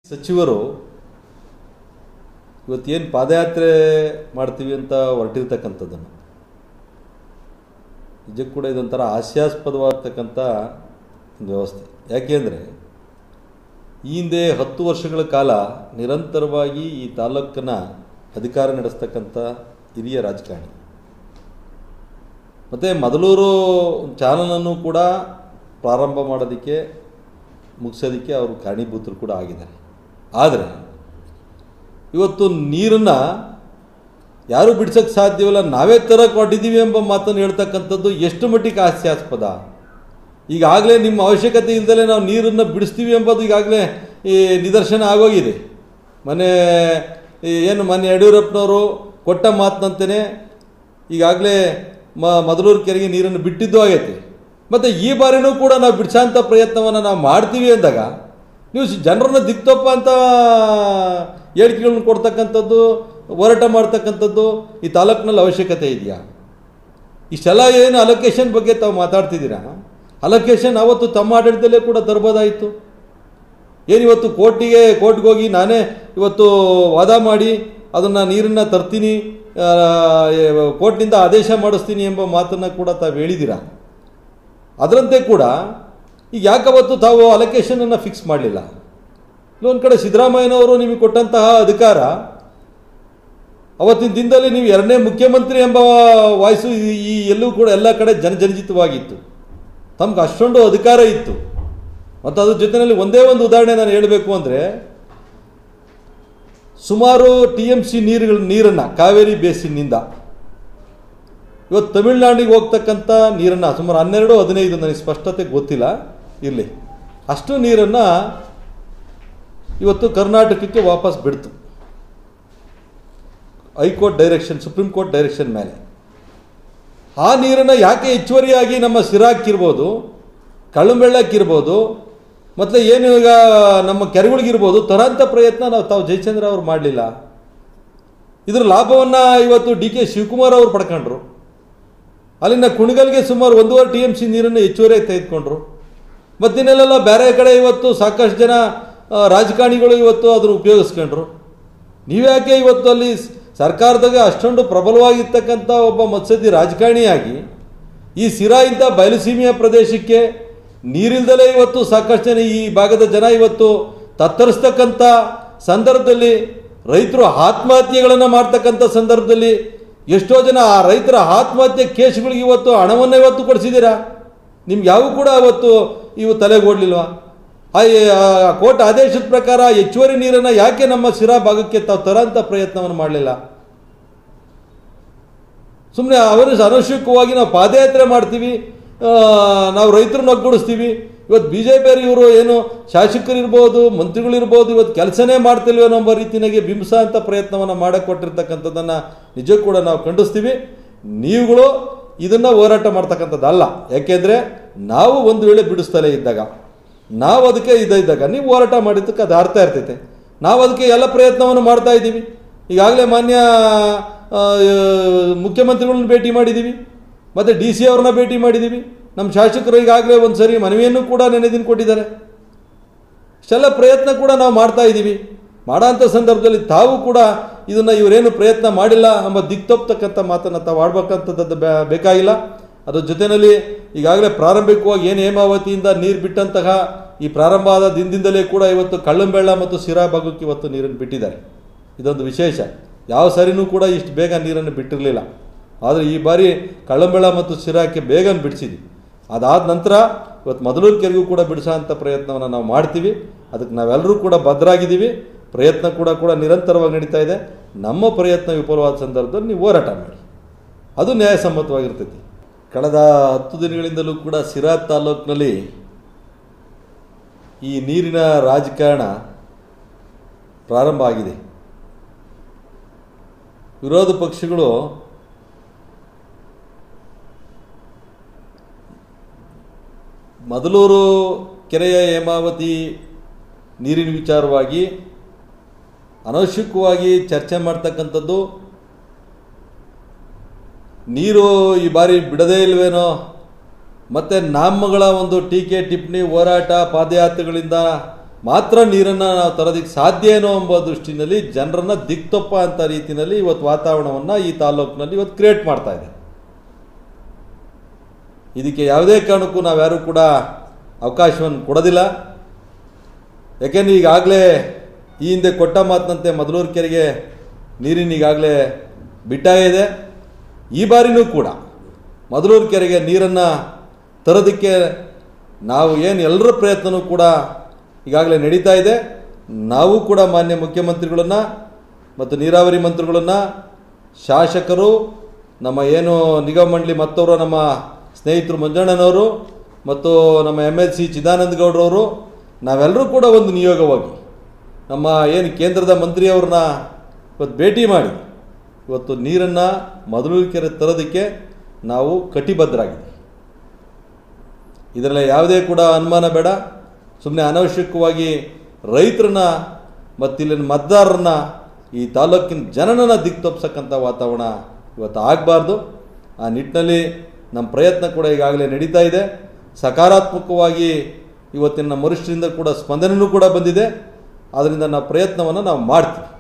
ಸಚಿವರು ಇವತ್ತೇನು ಪಾದಯಾತ್ರೆ ಮಾಡ್ತೀವಿ ಅಂತ ಹೊರಟಿರ್ತಕ್ಕಂಥದ್ದನ್ನು ನಿಜಕ್ಕೂ ಕೂಡ ಇದೊಂಥರ ಹಾಸ್ಯಾಸ್ಪದವಾಗ್ತಕ್ಕಂಥ ಒಂದು ವ್ಯವಸ್ಥೆ ಯಾಕೆಂದರೆ ಈ ಹಿಂದೆ ಹತ್ತು ವರ್ಷಗಳ ಕಾಲ ನಿರಂತರವಾಗಿ ಈ ತಾಲೂಕನ್ನ ಅಧಿಕಾರ ನಡೆಸ್ತಕ್ಕಂಥ ಹಿರಿಯ ರಾಜಕಾರಣಿ ಮತ್ತು ಮೊದಲೂರು ಚಾನಲನ್ನು ಕೂಡ ಪ್ರಾರಂಭ ಮಾಡೋದಕ್ಕೆ ಮುಗಿಸೋದಕ್ಕೆ ಅವರು ಕಾರಣೀಭೂತರು ಕೂಡ ಆಗಿದ್ದಾರೆ ಆದರೆ ಇವತ್ತು ನೀರನ್ನು ಯಾರೂ ಬಿಡ್ಸೋಕ್ಕೆ ಸಾಧ್ಯವಿಲ್ಲ ನಾವೇ ತರಕ್ಕೆ ಹೊಟ್ಟಿದ್ದೀವಿ ಎಂಬ ಮಾತನ್ನು ಹೇಳ್ತಕ್ಕಂಥದ್ದು ಎಷ್ಟು ಮಟ್ಟಿಗೆ ಹಾಸ್ಯಾಸ್ಪದ ಈಗಾಗಲೇ ನಿಮ್ಮ ಅವಶ್ಯಕತೆ ಇಲ್ಲದಲೇ ನಾವು ನೀರನ್ನು ಬಿಡಿಸ್ತೀವಿ ಎಂಬುದು ಈಗಾಗಲೇ ಈ ನಿದರ್ಶನ ಆಗೋಗಿದೆ ಮನೆ ಈ ಏನು ಮೊನ್ನೆ ಯಡಿಯೂರಪ್ಪನವರು ಕೊಟ್ಟ ಮಾತಿನಂತೆಯೇ ಈಗಾಗಲೇ ಮ ಮದಲೂರು ಕೆರೆಗೆ ನೀರನ್ನು ಬಿಟ್ಟಿದ್ದು ಆಗೈತೆ ಮತ್ತು ಈ ಬಾರಿನೂ ಕೂಡ ನಾವು ಬಿಡಿಸೋಂಥ ಪ್ರಯತ್ನವನ್ನು ನಾವು ಮಾಡ್ತೀವಿ ಅಂದಾಗ ನೀವು ಸ್- ಜನರನ್ನ ದಿಕ್ತಪ್ಪ ಅಂತ ಹೇಳಿಕೆಗಳನ್ನ ಕೊಡ್ತಕ್ಕಂಥದ್ದು ಹೋರಾಟ ಮಾಡ್ತಕ್ಕಂಥದ್ದು ಈ ತಾಲೂಕಿನಲ್ಲಿ ಅವಶ್ಯಕತೆ ಇದೆಯಾ ಇಷ್ಟೆಲ್ಲ ಏನು ಅಲೋಕೇಶನ್ ಬಗ್ಗೆ ತಾವು ಮಾತಾಡ್ತಿದ್ದೀರಾ ಅಲೋಕೇಶನ್ ಅವತ್ತು ತಮ್ಮ ಆಡಳಿತದಲ್ಲೇ ಕೂಡ ತರ್ಬೋದಾಯಿತು ಏನಿವತ್ತು ಕೋರ್ಟಿಗೆ ಕೋರ್ಟ್ಗೆ ಹೋಗಿ ನಾನೇ ಇವತ್ತು ವಾದ ಮಾಡಿ ಅದನ್ನು ನೀರನ್ನು ತರ್ತೀನಿ ಆ, ಏ- ಕೋರ್ಟ್ನಿಂದ ಆದೇಶ ಮಾಡಿಸ್ತೀನಿ ಎಂಬ ಮಾತನ್ನು ಕೂಡ ತಾವು ಹೇಳಿದ್ದೀರಾ ಅದರಂತೆ ಕೂಡ ಈಗ ಯಾಕವತ್ತು ತಾವು ಅಲೋಕೇಶನನ್ನು ಫಿಕ್ಸ್ ಮಾಡಲಿಲ್ಲ ಇಲ್ಲೊಂದು ಕಡೆ ಸಿದ್ದರಾಮಯ್ಯನವರು ನಿಮಗೆ ಕೊಟ್ಟಂತಹ ಅಧಿಕಾರ ಅವತ್ತಿನ ದಿನದಲ್ಲಿ ನೀವು ಎರಡನೇ ಮುಖ್ಯಮಂತ್ರಿ ಎಂಬ ವಾಯ್ಸು ಈ- ಈ ಎಲ್ಲೂ ಕೂಡ ಎಲ್ಲ ಕಡೆ ಜನಜನಿತವಾಗಿತ್ತು ತಮ್ಗೆ ಅಷ್ಟೊಂದು ಅಧಿಕಾರ ಇತ್ತು ಮತ್ತು ಅದ್ರ ಜೊತೆಯಲ್ಲಿ ಒಂದೇ ಒಂದು ಉದಾಹರಣೆ ನಾನು ಹೇಳಬೇಕು ಅಂದರೆ ಸುಮಾರು ಟಿ ಎಮ್ ಸಿ ನೀರುಗಳ ನೀರನ್ನು ಕಾವೇರಿ ಬೇಸಿನ್ನಿಂದ ಇವತ್ತು ತಮಿಳುನಾಡಿಗೆ ಹೋಗ್ತಕ್ಕಂಥ ನೀರನ್ನು ಸುಮಾರು ಹನ್ನೆರಡು ಹದಿನೈದು ನನಗೆ ಸ್ಪಷ್ಟತೆ ಗೊತ್ತಿಲ್ಲ ಇರಲಿ ಅಷ್ಟು ನೀರನ್ನು ಇವತ್ತು ಕರ್ನಾಟಕಕ್ಕೆ ವಾಪಸ್ ಬಿಡ್ತು high court direction supreme court direction ಮೇಲೆ ಆ ನೀರನ್ನು ಯಾಕೆ ಹೆಚ್ಚುವರಿಯಾಗಿ ನಮ್ಮ ಸಿರಾಕ್ಕಿರ್ಬೋದು ಕಳ್ಳಂಬೆಳ್ಳಕ್ಕಿರ್ಬೋದು ಮತ್ತು ಏನು ಈಗ ನಮ್ಮ ಕೆರೆಗಳಿಗಿರ್ಬೋದು ತರಂಥ ಪ್ರಯತ್ನ ನಾವು ತಾವು ಜಯಚಂದ್ರ ಅವರು ಮಾಡಲಿಲ್ಲ ಇದರ ಲಾಭವನ್ನು ಇವತ್ತು ಡಿ ಕೆ ಶಿವಕುಮಾರ್ ಅವರು ಪಡ್ಕೊಂಡ್ರು ಅಲ್ಲಿನ ಕುಣಿಗಲ್ಗೆ ಸುಮಾರು ಒಂದೂವರೆ ಟಿ ಎಮ್ ಸಿ ನೀರನ್ನು ಹೆಚ್ಚುವರಿಯಾಗಿ ತೆಗೆದುಕೊಂಡ್ರು ಮತ್ತಿನ್ನೆಲ್ಲ ಬೇರೆ ಕಡೆ ಇವತ್ತು ಸಾಕಷ್ಟು ಜನ ಆ, ರಾಜಕಾರಣಿಗಳು ಇವತ್ತು ಅದನ್ನು ಉಪಯೋಗಿಸ್ಕೊಂಡ್ರು ನೀವ್ಯಾಕೆ ಇವತ್ತು ಅಲ್ಲಿ ಸ್- ಸರ್ಕಾರದಾಗ ಅಷ್ಟೊಂದು ಪ್ರಬಲವಾಗಿರ್ತಕ್ಕಂಥ ಒಬ್ಬ ಮತ್ಸ್ಯದಿ ರಾಜಕಾರಣಿಯಾಗಿ ಈ ಸಿರಾ ಇಂಥ ಬಯಲುಸೀಮೆಯ ಪ್ರದೇಶಕ್ಕೆ ನೀರಿಲ್ದಲೇ ಇವತ್ತು ಸಾಕಷ್ಟು ಜನ ಈ ಭಾಗದ ಜನ ಇವತ್ತು ತತ್ತರಿಸ್ತಕ್ಕಂಥ ಸಂದರ್ಭದಲ್ಲಿ ರೈತರು ಆತ್ಮಹತ್ಯೆಗಳನ್ನು ಮಾಡ್ತಕ್ಕಂಥ ಸಂದರ್ಭದಲ್ಲಿ ಎಷ್ಟೋ ಜನ ಆ ರೈತರ ಆತ್ಮಹತ್ಯೆ ಕೇಸ್ಗಳಿಗೆ ಇವತ್ತು ಹಣವನ್ನು ಇವತ್ತು ಕೊಡಿಸಿದ್ದೀರಾ ನಿಮ್ಗೆ ಯಾವ ಕೂಡ ಅವತ್ತು ಇವು ತಲೆಗೋಡ್ಲಿಲ್ವಾ ಆ ಆ ಕೋರ್ಟ್ ಆದೇಶದ ಪ್ರಕಾರ ಹೆಚ್ಚುವರಿ ನೀರನ್ನು ಯಾಕೆ ನಮ್ಮ ಸಿರಾ ಭಾಗಕ್ಕೆ ತಾವು ತರೋಂಥ ಪ್ರಯತ್ನವನ್ನು ಮಾಡಲಿಲ್ಲ ಸುಮ್ಮನೆ ಅವರು ಅನವಶ್ಯಕವಾಗಿ ನಾವು ಪಾದಯಾತ್ರೆ ಮಾಡ್ತೀವಿ ಆ, ನಾವು ರೈತರನ್ನ ಒಗ್ಗೂಡಿಸ್ತೀವಿ ಇವತ್ತು ಬಿ ಜೆ ಪಿಯವರು ಇವರು ಏನು ಶಾಸಕರಿರ್ಬೋದು ಮಂತ್ರಿಗಳಿರ್ಬೋದು ಇವತ್ತು ಕೆಲಸನೇ ಮಾಡ್ತಿಲ್ವೋ ಅನ್ನೋ ರೀತಿಯಾಗಿ ಬಿಂಬಿಸ ಅಂತ ಪ್ರಯತ್ನವನ್ನು ಮಾಡಕ್ಕೆ ಕೊಟ್ಟಿರ್ತಕ್ಕಂಥದ್ದನ್ನು ನಿಜಕ್ಕೂ ಕೂಡ ನಾವು ಖಂಡಿಸ್ತೀವಿ ನೀವುಗಳು ಇದನ್ನು ಹೋರಾಟ ಮಾಡ್ತಕ್ಕಂಥದ್ದಲ್ಲ ಯಾಕೆಂದರೆ ನಾವು ಒಂದು ವೇಳೆ ಬಿಡಿಸ್ತಲೇ ಇದ್ದಾಗ ನಾವು ಅದಕ್ಕೆ ಇದು ಇದ್ದಾಗ ನೀವು ಹೋರಾಟ ಮಾಡಿದ್ದಕ್ಕೆ ಅದು ಅರ್ಥ ಇರ್ತೈತೆ ನಾವು ಅದಕ್ಕೆ ಎಲ್ಲ ಪ್ರಯತ್ನವನ್ನು ಮಾಡ್ತಾ ಇದ್ದೀವಿ ಈಗಾಗಲೇ ಮಾನ್ಯ ಆ, ಮುಖ್ಯಮಂತ್ರಿಗಳನ್ನ ಭೇಟಿ ಮಾಡಿದ್ದೀವಿ ಮತ್ತು ಡಿ ಸಿ ಅವ್ರನ್ನ ಭೇಟಿ ಮಾಡಿದ್ದೀವಿ ನಮ್ಮ ಶಾಸಕರು ಈಗಾಗಲೇ ಒಂದು ಸರಿ ಮನವಿಯನ್ನು ಕೂಡ ನೆನೆ ದಿನ ಕೊಟ್ಟಿದ್ದಾರೆ ಇಷ್ಟೆಲ್ಲ ಪ್ರಯತ್ನ ಕೂಡ ನಾವು ಮಾಡ್ತಾ ಇದ್ದೀವಿ ಮಾಡೋಂಥ ಸಂದರ್ಭದಲ್ಲಿ ತಾವು ಕೂಡ ಇದನ್ನು ಇವರೇನು ಪ್ರಯತ್ನ ಮಾಡಿಲ್ಲ ಎಂಬ ದಿಕ್ತಪ್ಪತಕ್ಕಂಥ ಮಾತನ್ನು ತಾವು ಆಡ್ಬೇಕಂಥದ್ದು ಬೇ- ಬೇಕಾಗಿಲ್ಲ ಅದ್ರ ಜೊತೆಯಲ್ಲಿ ಈಗಾಗಲೇ ಪ್ರಾರಂಭಿಕವಾಗಿ ಏನು ಹೇಮಾವತಿಯಿಂದ ನೀರು ಬಿಟ್ಟಂತಹ ಈ ಪ್ರಾರಂಭ ಆದ ದಿನದಿಂದಲೇ ಕೂಡ ಇವತ್ತು ಕಳ್ಳಂಬೆಳ್ಳ ಮತ್ತು ಸಿರಾ ಭಾಗಕ್ಕೆ ಇವತ್ತು ನೀರನ್ನು ಬಿಟ್ಟಿದ್ದಾರೆ ಇದೊಂದು ವಿಶೇಷ ಯಾವ ಸರಿನೂ ಕೂಡ ಇಷ್ಟು ಬೇಗ ನೀರನ್ನು ಬಿಟ್ಟಿರಲಿಲ್ಲ ಆದರೆ ಈ ಬಾರಿ ಕಳ್ಳಂಬೆಳ ಮತ್ತು ಸಿರಾಕ್ಕೆ ಬೇಗ ಬಿಡಿಸಿದ್ವಿ ಅದಾದ ನಂತರ ಇವತ್ತು ಮೊದಲೂರು ಕೆರೆಗೂ ಕೂಡ ಬಿಡಿಸೋ ಅಂಥ ಪ್ರಯತ್ನವನ್ನು ನಾವು ಮಾಡ್ತೀವಿ ಅದಕ್ಕೆ ನಾವೆಲ್ಲರೂ ಕೂಡ ಭದ್ರಾಗಿದ್ದೀವಿ ಪ್ರಯತ್ನ ಕೂಡ ಕೂಡ ನಿರಂತರವಾಗಿ ನಡೀತಾ ಇದೆ ನಮ್ಮ ಪ್ರಯತ್ನ ವಿಫಲವಾದ ಸಂದರ್ಭದಲ್ಲಿ ನೀವು ಹೋರಾಟ ಮಾಡಿ ಅದು ನ್ಯಾಯಸಮ್ಮತವಾಗಿರ್ತೈತಿ ಕಳೆದ ಹತ್ತು ದಿನಗಳಿಂದಲೂ ಕೂಡ ಸಿರಾ ತಾಲೂಕಿನಲ್ಲಿ ಈ ನೀರಿನ ರಾಜಕಾರಣ ಪ್ರಾರಂಭ ಆಗಿದೆ ವಿರೋಧ ಪಕ್ಷಗಳು ಮೊದಲೂರು ಕೆರೆಯ ಹೇಮಾವತಿ ನೀರಿನ ವಿಚಾರವಾಗಿ ಅನವಶ್ಯಕವಾಗಿ ಚರ್ಚೆ ಮಾಡ್ತಕ್ಕಂಥದ್ದು ನೀರು ಈ ಬಾರಿ ಬಿಡದೇ ಇಲ್ವೇನೋ ಮತ್ತು ನಾಮಗಳ ಒಂದು ಟೀಕೆ ಟಿಪ್ಪಣಿ ಹೋರಾಟ ಪಾದಯಾತ್ರೆಗಳಿಂದ ಮಾತ್ರ ನೀರನ್ನು ನಾವು ತರೋದಕ್ಕೆ ಸಾಧ್ಯ ಏನೋ ಎಂಬ ದೃಷ್ಟಿನಲ್ಲಿ ಜನರನ್ನು ದಿಕ್ತೊಪ್ಪ ಅಂತ ರೀತಿಯಲ್ಲಿ ಇವತ್ತು ವಾತಾವರಣವನ್ನು ಈ ತಾಲೂಕಿನಲ್ಲಿ ಇವತ್ತು ಕ್ರಿಯೇಟ್ ಮಾಡ್ತಾ ಇದೆ ಇದಕ್ಕೆ ಯಾವುದೇ ಕಾರಣಕ್ಕೂ ನಾವ್ಯಾರೂ ಕೂಡ ಅವಕಾಶವನ್ನು ಕೊಡೋದಿಲ್ಲ ಯಾಕೆಂದರೆ ಈಗಾಗಲೇ ಈ ಹಿಂದೆ ಕೊಟ್ಟ ಮಾತಿನಂತೆ ಮೊದಲೂರು ಕೆರೆಗೆ ನೀರಿನ ಈಗಾಗಲೇ ಬಿಟ್ಟಾಗಿದೆ ಈ ಬಾರಿನೂ ಕೂಡ ಮೊದಲೂರು ಕೆರೆಗೆ ನೀರನ್ನು ತರೋದಕ್ಕೆ ನಾವು ಏನು ಎಲ್ಲರ ಪ್ರಯತ್ನವೂ ಕೂಡ ಈಗಾಗಲೇ ನಡೀತಾ ಇದೆ ನಾವು ಕೂಡ ಮಾನ್ಯ ಮುಖ್ಯಮಂತ್ರಿಗಳನ್ನು ಮತ್ತು ನೀರಾವರಿ ಮಂತ್ರಿಗಳನ್ನು ಶಾಸಕರು ನಮ್ಮ ಏನು ನಿಗಮ ಮಂಡಳಿ ಮತ್ತವರು ನಮ್ಮ ಸ್ನೇಹಿತರು ಮಂಜಣ್ಣನವರು ಮತ್ತು ನಮ್ಮ ಎಮ್ ಎಲ್ ಸಿ ಚಿದಾನಂದ ಗೌಡ್ರವರು ನಾವೆಲ್ಲರೂ ಕೂಡ ಒಂದು ನಿಯೋಗವಾಗಿ ನಮ್ಮ ಏನು ಕೇಂದ್ರದ ಮಂತ್ರಿಯವ್ರನ್ನ ಇವತ್ತು ಭೇಟಿ ಮಾಡಿ ಇವತ್ತು ನೀರನ್ನು ಮೊದಲು ಕೆರೆ ತರೋದಕ್ಕೆ ನಾವು ಕಟಿಬದ್ಧರಾಗಿದ್ದೀವಿ ಇದರಲ್ಲಿ ಯಾವುದೇ ಕೂಡ ಅನುಮಾನ ಬೇಡ ಸುಮ್ಮನೆ ಅನವಶ್ಯಕವಾಗಿ ರೈತರನ್ನ ಮತ್ತು ಇಲ್ಲಿನ ಮತದಾರರನ್ನ ಈ ತಾಲೂಕಿನ ಜನನನ್ನ ದಿಕ್ತಪ್ಸಕ್ಕಂಥ ವಾತಾವರಣ ಇವತ್ತು ಆಗಬಾರ್ದು ಆ ನಿಟ್ಟಿನಲ್ಲಿ ನಮ್ಮ ಪ್ರಯತ್ನ ಕೂಡ ಈಗಾಗಲೇ ನಡೀತಾ ಇದೆ ಸಕಾರಾತ್ಮಕವಾಗಿ ಇವತ್ತಿನ ನಮ್ಮ ವರಿಷ್ಠರಿಂದ ಕೂಡ ಸ್ಪಂದನೆಯೂ ಕೂಡ ಬಂದಿದೆ ಆದ್ದರಿಂದ ನಾವು ಪ್ರಯತ್ನವನ್ನು ನಾವು ಮಾಡ್ತೀವಿ